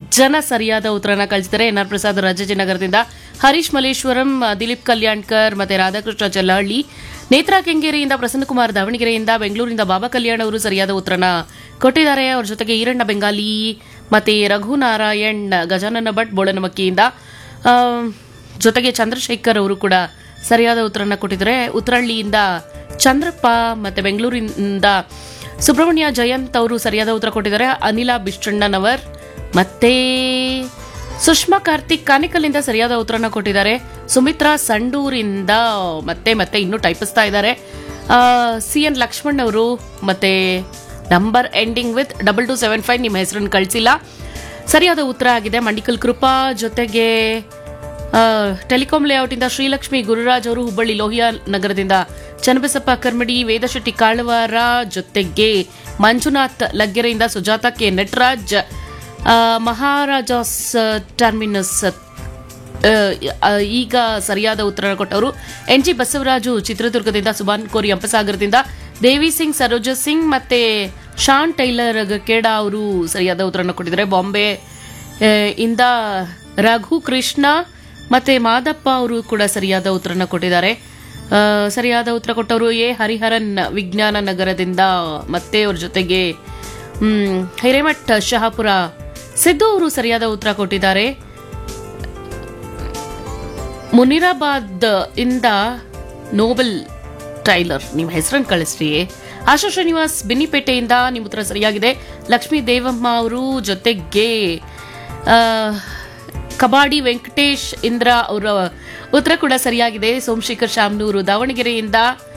ಜನ ಸರಿಯಾದ ಉತ್ತರನ ಕಳಿಸಿದ್ದಾರೆ ಎನ್ ಆರ್ ಪ್ರಸಾದ್ ರಾಜಾಜಿನಗರದಿಂದ ಹರೀಶ್ ಮಲ್ಲೇಶ್ವರಂ ದಿಲೀಪ್ ಕಲ್ಯಾಣ್ಕರ್ ಮತ್ತೆ ರಾಧಾಕೃಷ್ಣ ಚೆಲ್ಲಹಳ್ಳಿ ನೇತ್ರಾ ಕೆಂಗೇರಿಯಿಂದ ಪ್ರಸನ್ನಕುಮಾರ್ ದಾವಣಗೆರೆಯಿಂದ ಬೆಂಗಳೂರಿಂದ ಬಾಬಾ ಕಲ್ಯಾಣ್ ಅವರು ಸರಿಯಾದ ಉತ್ತರನ ಕೊಟ್ಟಿದ್ದಾರೆ ಅವ್ರ ಜೊತೆಗೆ ಈರಣ್ಣ ಬೆಂಗಾಲಿ ಮತ್ತೆ ರಘುನಾರಾಯಣ್ ಗಜಾನನ ಭಟ್ ಬೋಳನಮಕ್ಕಿಯಿಂದ ಆ, ಜೊತೆಗೆ ಚಂದ್ರಶೇಖರ್ ಅವರು ಕೂಡ ಸರಿಯಾದ ಉತ್ತರನ ಕೊಟ್ಟಿದ್ದಾರೆ ಉತ್ತರಹಳ್ಳಿಯಿಂದ ಚಂದ್ರಪ್ಪ ಮತ್ತೆ ಬೆಂಗಳೂರಿನಿಂದ ಸುಬ್ರಹ್ಮಣ್ಯ ಜಯಂತ್ ಅವರು ಸರಿಯಾದ ಉತ್ತರ ಕೊಟ್ಟಿದ್ದಾರೆ ಅನಿಲ ಬಿಷ್ಟಣ್ಣನವರ್ ಮತ್ತೆ ಸುಷ್ಮಾ ಕಾರ್ತಿಕ್ ಕಾನಿಕಲ್ಲಿಂದ ಸರಿಯಾದ ಉತ್ತರನ ಕೊಟ್ಟಿದ್ದಾರೆ ಸುಮಿತ್ರಾ ಸಂಡೂರಿಂದ ಮತ್ತೆ ಮತ್ತೆ ಇನ್ನೂ ಟೈಪಿಸ್ತಾ ಇದ್ದಾರೆ ಸಿ ಎನ್ ಲಕ್ಷ್ಮಣ್ ಅವರು ಮತ್ತೆ number ending with double two seven five ನಿಮ್ಮ ಹೆಸರನ್ನು ಕಳಿಸಿಲ್ಲ ಸರಿಯಾದ ಉತ್ತರ ಆಗಿದೆ ಮಂಡಿಕಲ್ ಕೃಪಾ ಜೊತೆಗೆ ಆ, ಟೆಲಿಕಾಂ ಲೇಔಟಿಂದ ಶ್ರೀಲಕ್ಷ್ಮಿ ಗುರುರಾಜ್ ಅವರು ಹುಬ್ಬಳ್ಳಿ ಲೋಹಿಯಾ ನಗರದಿಂದ ಚನ್ನಬಸಪ್ಪ ಕರ್ಮಡಿ ವೇದಶೆಟ್ಟಿ ಕಾಳವಾರ ಜೊತೆಗೆ ಮಂಜುನಾಥ್ ಲಗ್ಗೆರೆಯಿಂದ ಸುಜಾತ ಕೆ ನಟರಾಜ್ ಆ, ಮಹಾರಾಜಾಸ್ ಟರ್ಮಿನಸ್ ಆ, ಆ, ಈಗ ಸರಿಯಾದ ಉತ್ತರ ಕೊಟ್ಟವರು ಎನ್ ಜಿ ಬಸವರಾಜು ಚಿತ್ರದುರ್ಗದಿಂದ ಸುಭಾನ್ ಕೋರಿ ಅಂಪಸಾಗರದಿಂದ ದೇವಿ ಸಿಂಗ್ ಸರೋಜ ಸಿಂಗ್ ಮತ್ತೆ ಶಾನ್ ಟೈಲರ್ ಕೇಡಾ ಅವರು ಸರಿಯಾದ ಉತ್ತರನ ಕೊಟ್ಟಿದ್ದಾರೆ ಬಾಂಬೆ ಆ, ಇಂದ ರಘು ಕೃಷ್ಣ ಮತ್ತೆ ಮಾದಪ್ಪ ಅವರು ಕೂಡ ಸರಿಯಾದ ಉತ್ತರನ ಕೊಟ್ಟಿದ್ದಾರೆ ಆ, ಸರಿಯಾದ ಉತ್ತರ ಕೊಟ್ಟವರು ಎ ಹರಿಹರನ್ ವಿಜ್ಞಾನ ನಗರದಿಂದ ಮತ್ತೆ ಅವ್ರ ಜೊತೆಗೆ ಹ್ಮ್, ಹಿರೇಮಠ್ ಶಹಾಪುರ ಸಿದ್ದು ಅವರು ಸರಿಯಾದ ಉತ್ತರ ಕೊಟ್ಟಿದ್ದಾರೆ ಮುನಿರಾಬಾದ್ ಇಂದ ನೋಬಲ್ ಟೈಲರ್ ನಿಮ್ಮ ಹೆಸರನ್ನು ಕಳಿಸ್ರಿ ಆಶಾ ಶ್ರೀನಿವಾಸ್ ಬಿನ್ನಿಪೇಟೆಯಿಂದ ನಿಮ್ಮ ಉತ್ತರ ಸರಿಯಾಗಿದೆ ಲಕ್ಷ್ಮೀ ದೇವಮ್ಮ ಅವರು ಜೊತೆಗೆ ಆ, ಕಬಾಡಿ ವೆಂಕಟೇಶ್ ಇಂದ್ರ ಅವರ ಉತ್ತರ ಕೂಡ ಸರಿಯಾಗಿದೆ ಸೋಮಶೇಖರ್ ಶಾಮ್ನೂರು ದಾವಣಗೆರೆಯಿಂದ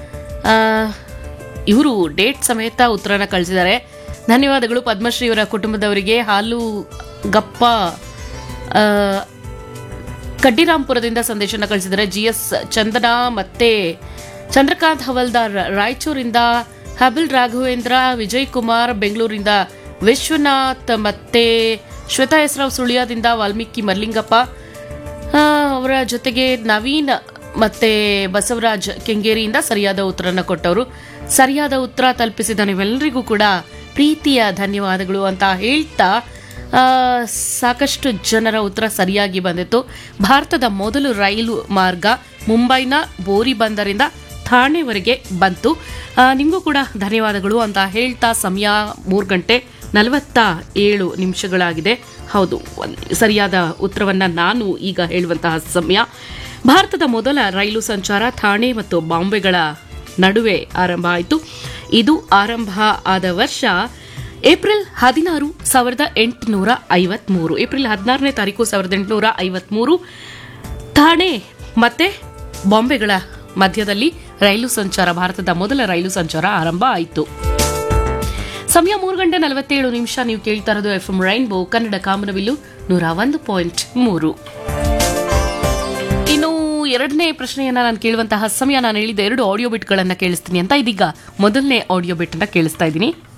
ಇವರು ಡೇಟ್ ಸಮೇತ ಉತ್ತರನ ಕಳಿಸಿದ್ದಾರೆ ಧನ್ಯವಾದಗಳು ಪದ್ಮಶ್ರೀ ಅವರ ಕುಟುಂಬದವರಿಗೆ ಹಾಲು ಗಪ್ಪ ಆ, ಕಡ್ಡಿರಾಂಪುರದಿಂದ ಸಂದೇಶನ ಕಳಿಸಿದರೆ ಜಿ ಎಸ್ ಚಂದನ ಮತ್ತೆ ಚಂದ್ರಕಾಂತ್ ಹವಲ್ದಾರ್ ರಾಯಚೂರಿಂದ ಹಬಿಲ್ ರಾಘವೇಂದ್ರ ವಿಜಯ್ ಕುಮಾರ್ ಬೆಂಗಳೂರಿಂದ ವಿಶ್ವನಾಥ್ ಮತ್ತೆ ಶ್ವೇತಾ ಹೆಸರಾವ್ ಸುಳ್ಯದಿಂದ ವಾಲ್ಮೀಕಿ ಮರ್ಲಿಂಗಪ್ಪ ಆ, ಅವರ ಜೊತೆಗೆ ನವೀನ್ ಮತ್ತೆ ಬಸವರಾಜ್ ಕೆಂಗೇರಿಯಿಂದ ಸರಿಯಾದ ಉತ್ತರನ ಕೊಟ್ಟವರು ಸರಿಯಾದ ಉತ್ತರ ತಲುಪಿಸಿದ ನೀವೆಲ್ಲರಿಗೂ ಕೂಡ ಪ್ರೀತಿಯ ಧನ್ಯವಾದಗಳು ಅಂತ ಹೇಳ್ತಾ ಆ, ಸಾಕಷ್ಟು ಜನರ ಉತ್ತರ ಸರಿಯಾಗಿ ಬಂದಿತ್ತು ಭಾರತದ ಮೊದಲು ರೈಲು ಮಾರ್ಗ ಮುಂಬೈನ ಬೋರಿ ಬಂದರಿಂದ ಥಾಣೆವರೆಗೆ ಬಂತು ಆ, ನಿಮಗೂ ಕೂಡ ಧನ್ಯವಾದಗಳು ಅಂತ ಹೇಳ್ತಾ ಸಮಯ ಮೂರು ಗಂಟೆ ನಲವತ್ತ ಏಳು ನಿಮಿಷಗಳಾಗಿದೆ ಹೌದು ಒಂದ್- ಸರಿಯಾದ ಉತ್ತರವನ್ನ ನಾನು ಈಗ ಹೇಳುವಂತಹ ಸಮಯ ಭಾರತದ ಮೊದಲ ರೈಲು ಸಂಚಾರ ಥಾಣೆ ಮತ್ತು ಬಾಂಬೆಗಳ ನಡುವೆ ಆರಂಭ ಆಯಿತು ಇದು ಆರಂಭ ಆದ ವರ್ಷ ಏಪ್ರಿಲ್ ಹದಿನಾರು ಸಾವಿರದ ಎಂಟುನೂರ ಐವತ್ಮೂರು ಏಪ್ರಿಲ್ ಹದಿನಾರನೇ ತಾರೀಕು ಸಾವಿರದ ಎಂಟುನೂರ ಐವತ್ಮೂರು ಥಾಣೆ ಮತ್ತೆ ಬಾಂಬೆಗಳ ಮಧ್ಯದಲ್ಲಿ ರೈಲು ಸಂಚಾರ ಭಾರತದ ಮೊದಲ ರೈಲು ಸಂಚಾರ ಆರಂಭ ಆಯಿತು ಸಮಯ ಮೂರು ಗಂಟೆ ನಲವತ್ತೇಳು ನಿಮಿಷ ನೀವು ಕೇಳ್ತಾ ಇರೋದು ಎಫ್ ಎಂ ರೈನ್ಬೋ ಕನ್ನಡ ಕಾಮನಬಿಲ್ಲು ನೂರ ಒಂದು ಪಾಯಿಂಟ್ ಮೂರು ಇನ್ನು ಎರಡನೇ ಪ್ರಶ್ನೆಯನ್ನ ನಾನು ಕೇಳುವಂತಹ ಸಮಯ ನಾನು ಹೇಳಿದ ಎರಡು ಆಡಿಯೋ ಬಿಟ್ಗಳನ್ನ ಕೇಳಿಸ್ತೀನಿ ಅಂತ ಇದೀಗ ಮೊದಲನೇ ಆಡಿಯೋ ಬಿಟ್ ಅನ್ನ ಕೇಳಿಸ್ತಾ ಇದ್ದೀನಿ